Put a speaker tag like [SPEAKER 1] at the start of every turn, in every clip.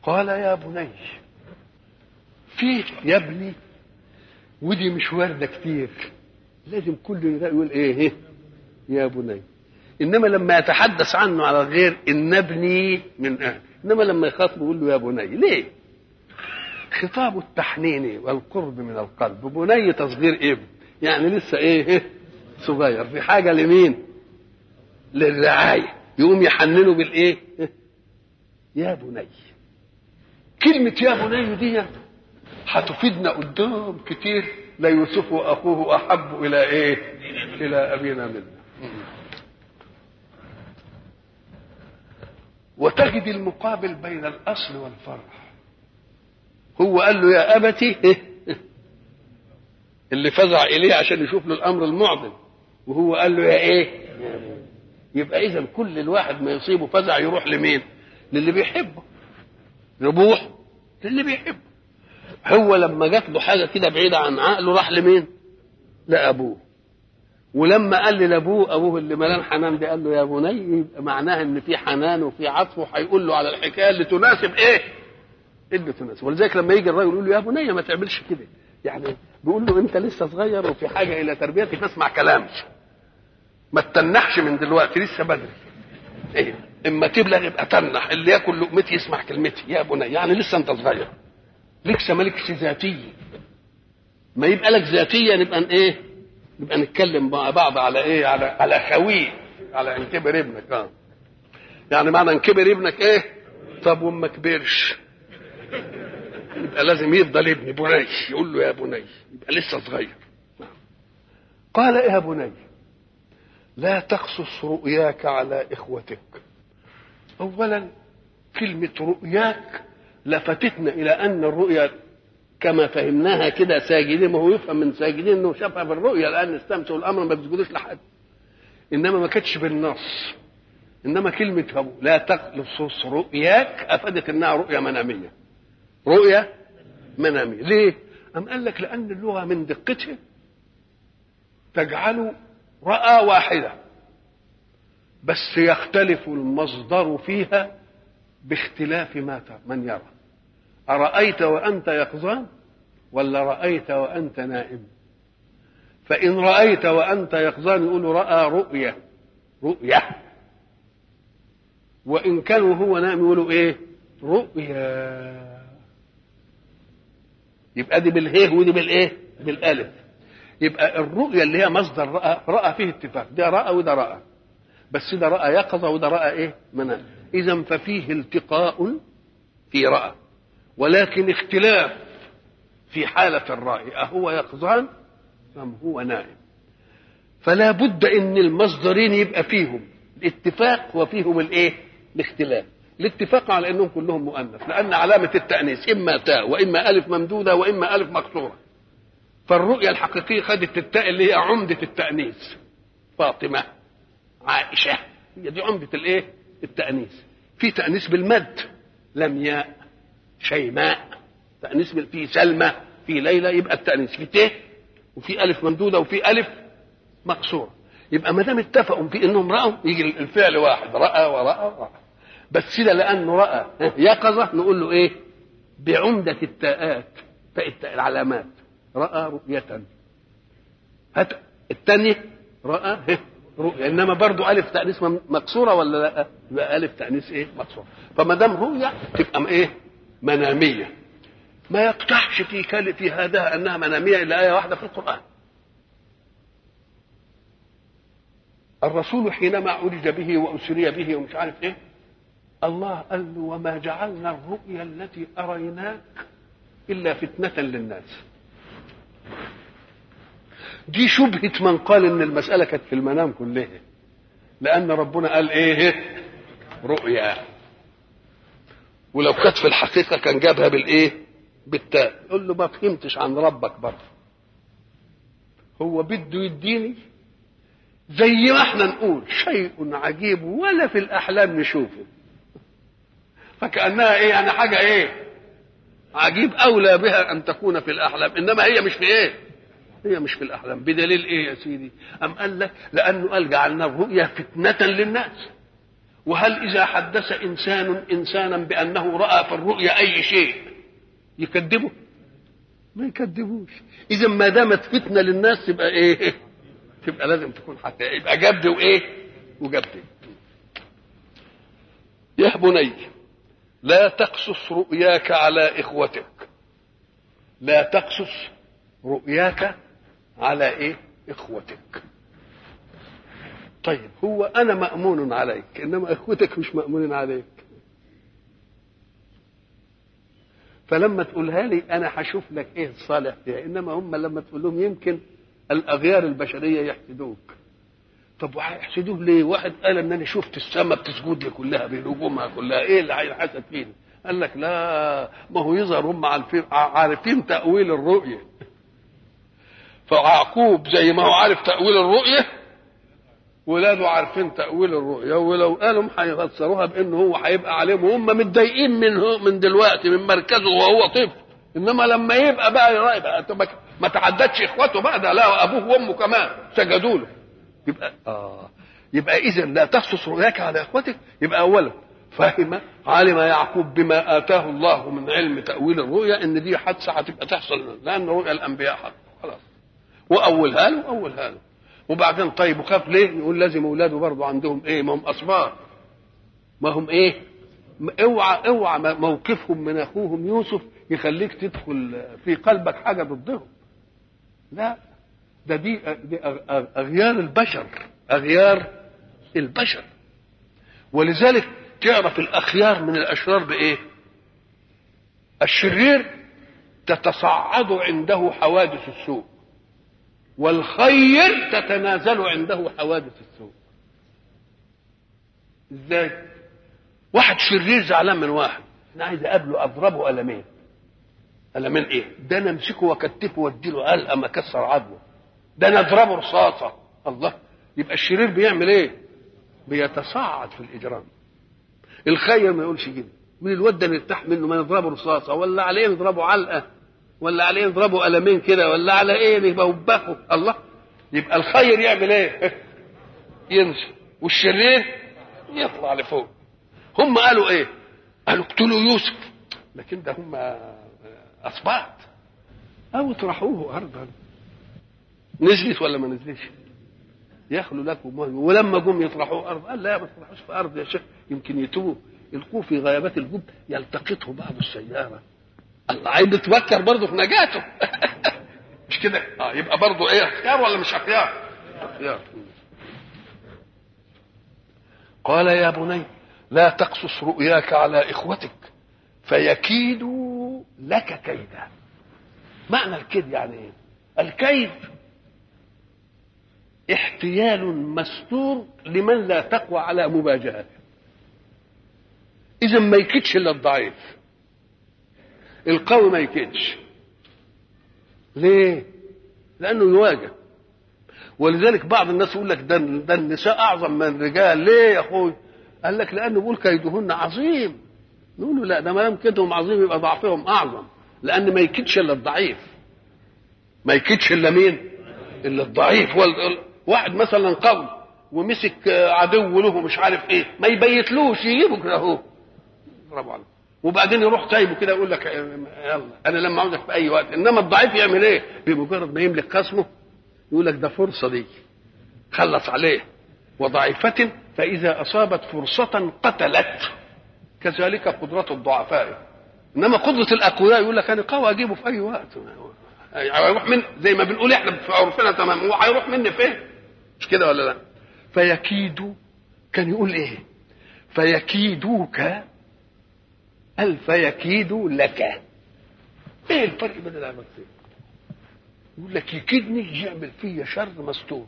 [SPEAKER 1] قال يا بني فيه يا ابني ودي مش وارده كتير لازم كل يقول ايه إيه؟ يا بني انما لما يتحدث عنه على غير ان ابني من اهل انما لما يخاطبه يقول له يا بني ليه خطاب التحنين والقرب من القلب بني تصغير ابن يعني لسه ايه, إيه؟ صغير في حاجه لمين للرعايه يقوم يحننه بالايه إيه؟ يا بني كلمة يا بني دي هتفيدنا قدام كتير لا يوسف واخوه احب الى ايه؟ الى ابينا منا. وتجد المقابل بين الاصل والفرع. هو قال له يا ابتي اللي فزع اليه عشان يشوف له الامر المعضل وهو قال له يا ايه؟ يبقى اذا كل الواحد ما يصيبه فزع يروح لمين؟ للي بيحبه. يروح للي بيحبه. هو لما جات له حاجه كده بعيده عن عقله راح لمين؟ لابوه ولما قال لي لابوه ابوه اللي ملان حنان ده قال له يا بني يبقى معناها ان في حنان وفي عطف وهيقول له على الحكايه اللي تناسب ايه؟ اللي تناسب ولذلك لما يجي الراجل يقول له يا بني ما تعملش كده يعني بيقول له انت لسه صغير وفي حاجه الى تربيتك فاسمع كلامي ما تتنحش من دلوقتي لسه بدري ايه اما تبلغ يبقى تنح اللي ياكل لقمتي يسمع كلمتي يا بني يعني لسه انت صغير لسه مالكش ذاتيه ما يبقى لك ذاتيه نبقى ايه نبقى نتكلم مع بعض على ايه على على خويه على ان كبر ابنك اه يعني معنى ان كبر ابنك ايه طب وما كبرش يبقى لازم يفضل ابني بني يقول له يا بني يبقى لسه صغير قال يا بني لا تقصص رؤياك على اخوتك اولا كلمه رؤياك لفتتنا الى ان الرؤيا كما فهمناها كده ساجدين ما هو يفهم من ساجدين انه شافها في الرؤيا الان استمسوا الامر ما بيسجدوش لحد انما ما كانتش بالنص انما كلمه لا تقصص رؤياك افادت انها رؤيا مناميه رؤيا مناميه ليه؟ أم قال لك لأن اللغة من دقتها تجعل رأى واحدة بس يختلف المصدر فيها باختلاف ما من يرى أرأيت وأنت يقظان ولا رأيت وأنت نائم فإن رأيت وأنت يقظان يقول رأى رؤية رؤية وإن كانوا هو نائم يقولوا إيه رؤيا يبقى دي بالهيه ودي بالايه بالالف يبقى الرؤيا اللي هي مصدر راى راى فيه اتفاق ده راى وده راى بس ده راى يقظه وده راى ايه منام اذا ففيه التقاء في راى ولكن اختلاف في حالة الرأي أهو يقظان أم هو نائم فلا بد ان المصدرين يبقى فيهم الاتفاق وفيهم الايه الاختلاف الاتفاق على انهم كلهم مؤنث لان علامه التانيث اما تاء واما الف ممدوده واما الف مكسوره فالرؤيه الحقيقيه خدت التاء اللي هي عمده التانيث فاطمه عائشه هي دي عمده الايه التانيث في تانيث بالمد لمياء شيماء تانيث في سلمى في ليلى يبقى التانيث في ت وفي الف ممدوده وفي الف مقصوره يبقى ما دام اتفقوا في انهم راوا يجي الفعل واحد راى وراى وراى بس ده لانه راى يقظه نقول له ايه بعمده التاءات تاء العلامات راى رؤيه هات الثانيه راى رؤيا انما برضو الف تانيث مكسوره ولا لا يبقى الف تانيث ايه مكسوره فما دام رؤيا تبقى ايه مناميه ما يقطعش في كل في هذا انها مناميه الا ايه واحده في القران الرسول حينما عرج به واسري به ومش عارف ايه الله قال له وما جعلنا الرؤيا التي اريناك الا فتنه للناس دي شبهه من قال ان المساله كانت في المنام كلها لان ربنا قال ايه رؤيا ولو كانت في الحقيقه كان جابها بالايه بالتاء يقول له ما فهمتش عن ربك برضه هو بده يديني زي ما احنا نقول شيء عجيب ولا في الاحلام نشوفه فكانها ايه يعني حاجه ايه عجيب اولى بها ان تكون في الاحلام انما هي مش في ايه هي مش في الاحلام بدليل ايه يا سيدي ام قال لك لانه قال جعلنا الرؤيا فتنه للناس وهل اذا حدث انسان انسانا بانه راى في الرؤيا اي شيء يكذبه ما يكذبوش اذا ما دامت فتنه للناس تبقى ايه تبقى لازم تكون حتى يبقى جد وايه وجد يا بني لا تقصص رؤياك على اخوتك لا تقصص رؤياك على ايه اخوتك طيب هو انا مامون عليك انما اخوتك مش مامونين عليك فلما تقولها لي انا هشوف لك ايه الصالح فيها انما هم لما تقول لهم يمكن الاغيار البشريه يحسدوك طب هيحسدوه ليه؟ واحد قال ان انا شفت السماء بتسجد لي كلها بنجومها كلها ايه اللي هيحسد فينا؟ قال لك لا ما هو يظهر هم عارفين عارفين تاويل الرؤيه فيعقوب زي ما هو عارف تاويل الرؤيه ولاده عارفين تاويل الرؤيا ولو قالوا هيفسروها بانه هو هيبقى عليهم وهم متضايقين منه من دلوقتي من مركزه وهو طفل انما لما يبقى بقى يبقى ما تعدتش اخواته بقى ده لا ابوه وامه كمان سجدوا له يبقى اه يبقى اذا لا تخصص رؤياك على اخوتك يبقى اولا فهم علم يعقوب بما اتاه الله من علم تاويل الرؤيا ان دي حادثه هتبقى تحصل لان رؤيا الانبياء حق خلاص واولها له اولها له وبعدين طيب وخاف ليه؟ يقول لازم اولاده برضه عندهم ايه؟ ما هم اصبار ما هم ايه؟ اوعى اوعى موقفهم من اخوهم يوسف يخليك تدخل في قلبك حاجه ضدهم لا ده دي, دي اغيار البشر اغيار البشر ولذلك تعرف الاخيار من الاشرار بايه الشرير تتصاعد عنده حوادث السوء والخير تتنازل عنده حوادث السوء ازاي واحد شرير زعلان من واحد انا عايز اقابله اضربه قلمين قلمين ايه ده انا امسكه واكتفه واديله قلقه اكسر عظمه ده انا اضربه رصاصه الله يبقى الشرير بيعمل ايه بيتصاعد في الاجرام الخير ما يقولش كده من الواد ده نرتاح منه ما نضربه رصاصه ولا عليه نضربه علقه ولا عليه نضربه قلمين كده ولا على ايه يبقى وبخه الله يبقى الخير يعمل ايه ينزل والشرير يطلع لفوق هم قالوا ايه قالوا اقتلوا يوسف لكن ده هم اصبات او اطرحوه ارضا نزلت ولا ما نزلتش يخلو لكم ولما جم يطرحوه ارض قال لا ما تطرحوش في ارض يا شيخ يمكن يتوه يلقوه في غيابات الجب يلتقطه بعض السياره الله عايز تفكر برضه في نجاته مش كده اه يبقى برضه ايه اختيار ولا مش اختيار اختيار قال يا بني لا تقصص رؤياك على اخوتك فيكيدوا لك كيدا معنى الكيد يعني ايه الكيد احتيال مستور لمن لا تقوى على مواجهته اذا ما يكيدش الا الضعيف القوي ما يكيدش ليه لانه يواجه ولذلك بعض الناس يقول لك ده, ده النساء اعظم من الرجال ليه يا اخوي قال لك لانه بيقول كيدهن عظيم نقول له لا ده ما دام كيدهم عظيم يبقى ضعفهم اعظم لان ما يكيدش الا الضعيف ما يكيدش الا مين الا الضعيف واحد مثلا قوي ومسك عدو له مش عارف ايه ما يبيتلوش يجيبه كده اهو برافو عليك وبعدين يروح سايبه كده يقول لك يلا انا لما عاوزك في اي وقت انما الضعيف يعمل ايه بمجرد ما يملك خصمه يقول لك ده فرصه دي خلص عليه وضعيفة فإذا أصابت فرصة قتلت كذلك قدرة الضعفاء إنما قدرة الأقوياء يقول لك أنا قوي أجيبه في أي وقت هيروح من زي ما بنقول احنا في عرفنا تمام هو هيروح مني فين؟ مش كده ولا لا؟ فيكيد كان يقول ايه؟ فيكيدوك قال فيكيد لك ايه الفرق بين العملتين؟ يقول لك يكيدني يعمل فيا شر مستور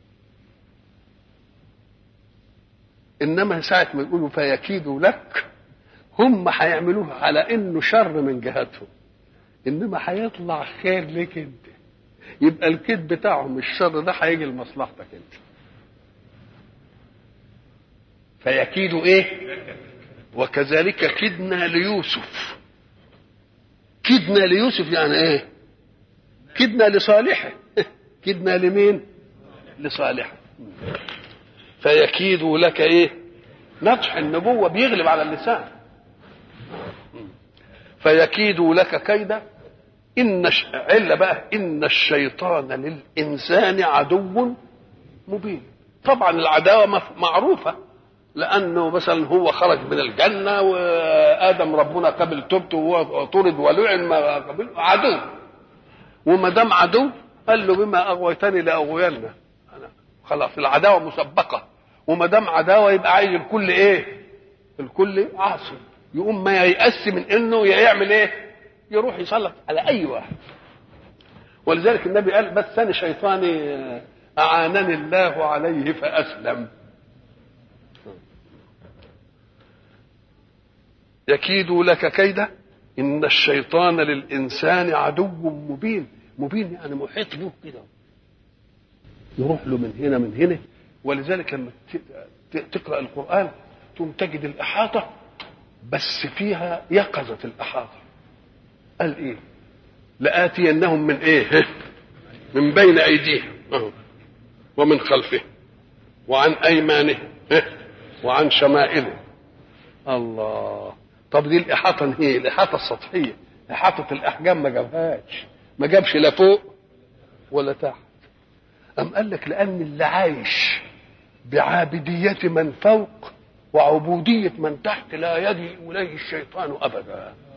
[SPEAKER 1] انما ساعه ما يقولوا فيكيدوا لك هم هيعملوها على انه شر من جهتهم انما هيطلع خير لك انت يبقى الكيد بتاعهم الشر ده هيجي لمصلحتك انت فيكيدوا ايه وكذلك كدنا ليوسف كدنا ليوسف يعني ايه كدنا لصالحه كدنا لمين لصالحه فيكيد لك ايه نطح النبوة بيغلب على اللسان فيكيدوا لك كيدا إن ش... علة بقى إن الشيطان للإنسان عدو مبين طبعا العداوة مف- معروفة لأنه مثلا هو خرج من الجنة وآدم ربنا قبل توبته وهو طرد ولعن ما قبل عدو وما دام عدو قال له بما أغويتني لأغوينك أنا خلاص العداوة مسبقة وما دام عداوة يبقى عايز الكل إيه؟ الكل عاصي يقوم ما ييأس من إنه يا يعمل إيه؟ يروح يسلط على أي واحد ولذلك النبي قال بس أنا شيطاني أعانني الله عليه فأسلم يكيد لك كيدا إن الشيطان للإنسان عدو مبين مبين يعني محيط به كده يروح له من هنا من هنا ولذلك لما ت- ت- تقرأ القرآن تقوم تجد الإحاطة بس فيها يقظة الإحاطة قال إيه لآتينهم من إيه من بين أيديهم أهو. ومن خلفه وعن أيمانه وعن شمائله الله طب دي الإحاطة هي الإحاطة السطحية إحاطة الأحجام ما جابهاش ما جابش لا فوق ولا تحت أم قال لك لأن اللي عايش بعابدية من فوق وعبودية من تحت لا يجي إليه الشيطان أبدا